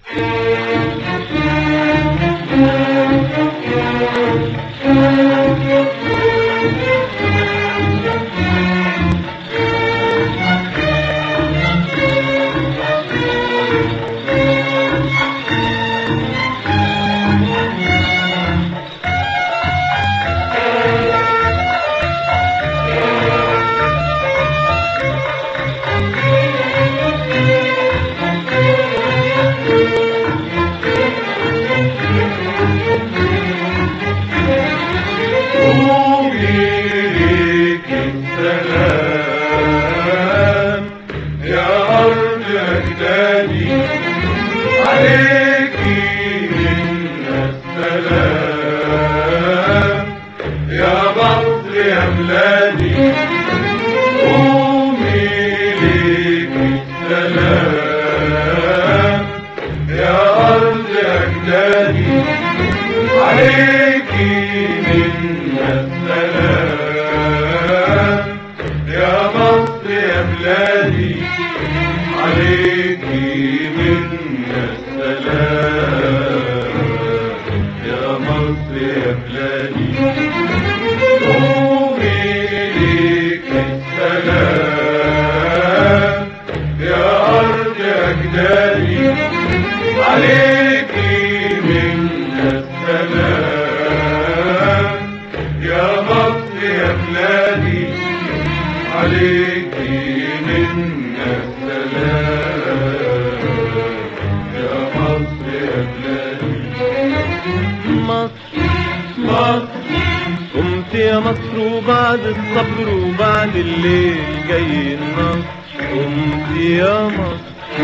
مصر وبعد الصبر وبعد الليل جاي النصر قمت يا مصر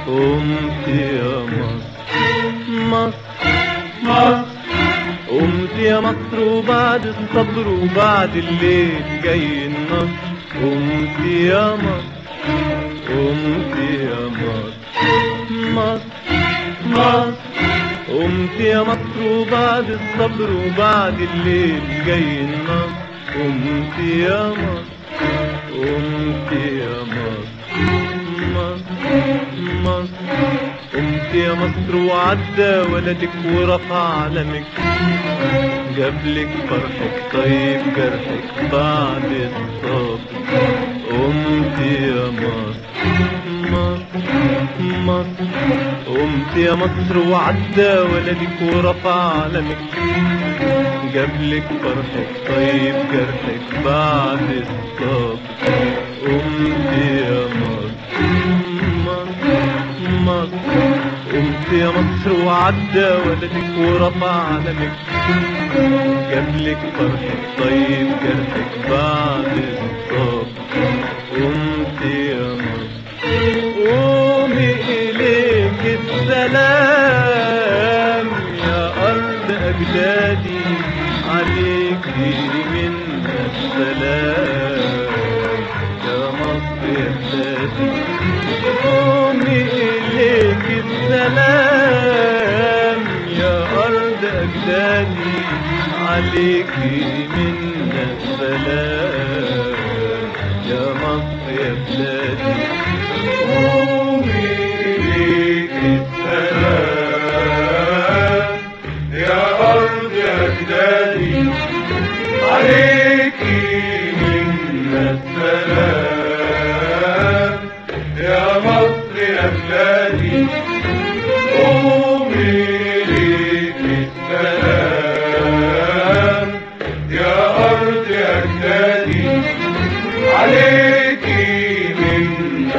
قمت يا مصر مصر مصر قمت يا مصر وبعد الصبر وبعد الليل جاي النصر قمت يا مصر قمت يا مصر مصر مصر قمت يا مصر وبعد الصبر وبعد الليل جاي النصر قمت يا مصر قمت يا مصر مصر مصر قمت يا مصر وعدى ولدك ورفع علمك جابلك فرحك طيب جرحك بعد الصبر قمت يا مصر مصر مصر قمت يا مصر وعدى ولدك ورفع علمك جابلك فرحك طيب جرحك بعد الصبر قمت يا مصر مصر مصر قمت يا مصر وعدى ولدك ورفع علمك جابلك فرحك طيب جرحك بعد الصبر قمت يا مصر قومي إليك السلام يا أرض أجدادي عليك منا السلام يا مصر يا بلادي قومي إليك السلام يا أرض أجدادي عليك منا السلام يا مصر يا بلادي قومي إليك السلام يا أرض أجدادي عليك منا السلام يا مصر يا بلادي قومي ليك السلام يا أرض أجدادي عليك منا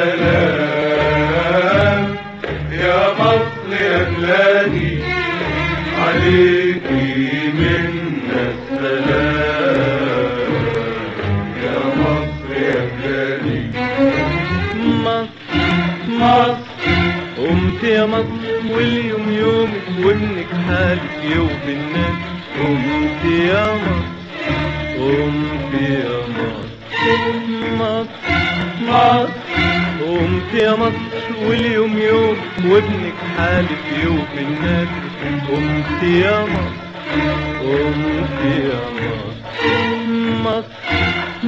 السلام يا مصر يا بلادي عليك منا السلام يا مصر يا بلادي مصر مصر قمت يا مصر واليوم يومك وابنك حالك يوم الناس قمت يا مصر قمت يا مصر مصر مصر قمت يا مصر واليوم يوم وابنك حالك يوم الناس قمت يا مصر قمت يا مصر مصر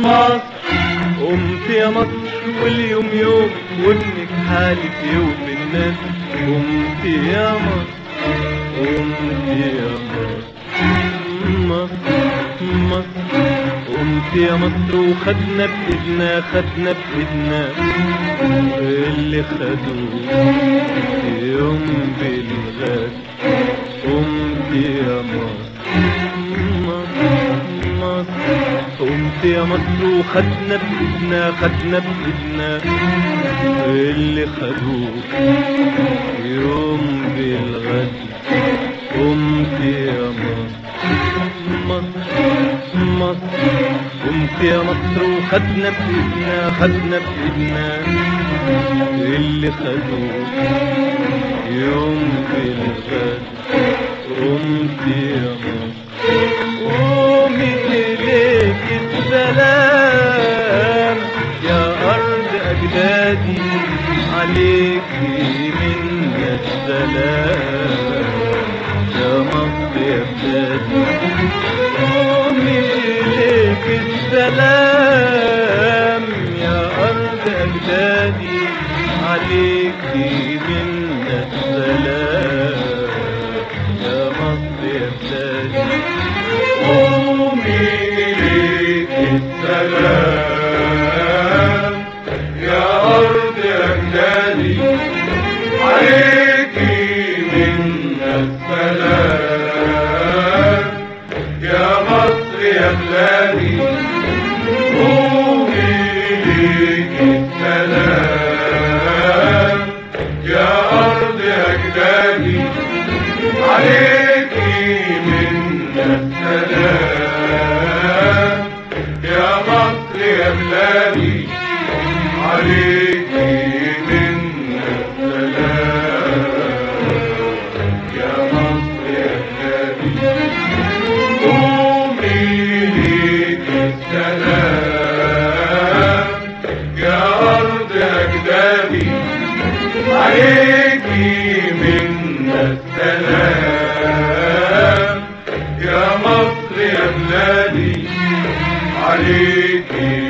مصر قمت يا مصر واليوم يوم وابنك حالك يوم الناس الناس قمت يا مصر قمت يا مصر مصر مصر قمت يا مصر وخدنا بإيدنا خدنا بإيدنا اللي خدوه يوم بالغد قمت يا مصر مصر مصر قمت يا مصر وخدنا بإيدنا خدنا بإيدنا اللي خدوه يوم بالغد قمت يا مصر مصر مصر قمت يا مصر وخدنا بإيدنا خدنا بإيدنا اللي خدوه يوم بالغد قمت يا مصر قومي إليك السلام يا أرض أجدادي عليك منا السلام يا مصر يا بلادي قومي إليك السلام يا أرض أجدادي عليك منا السلام يا مصر يا بلادي قومي إليك السلام يا أرض أجدادي عليك منا السلام يا مصر يا بلادي قومي إليك السلام يا أرض أجدادي عليك منا السلام يا مصر يا بلادي عليك منا السلام يا مصر يا بلادي قومي ليك السلام يا أرض أجدادي عليك منا السلام يا مصر يا بلادي عليك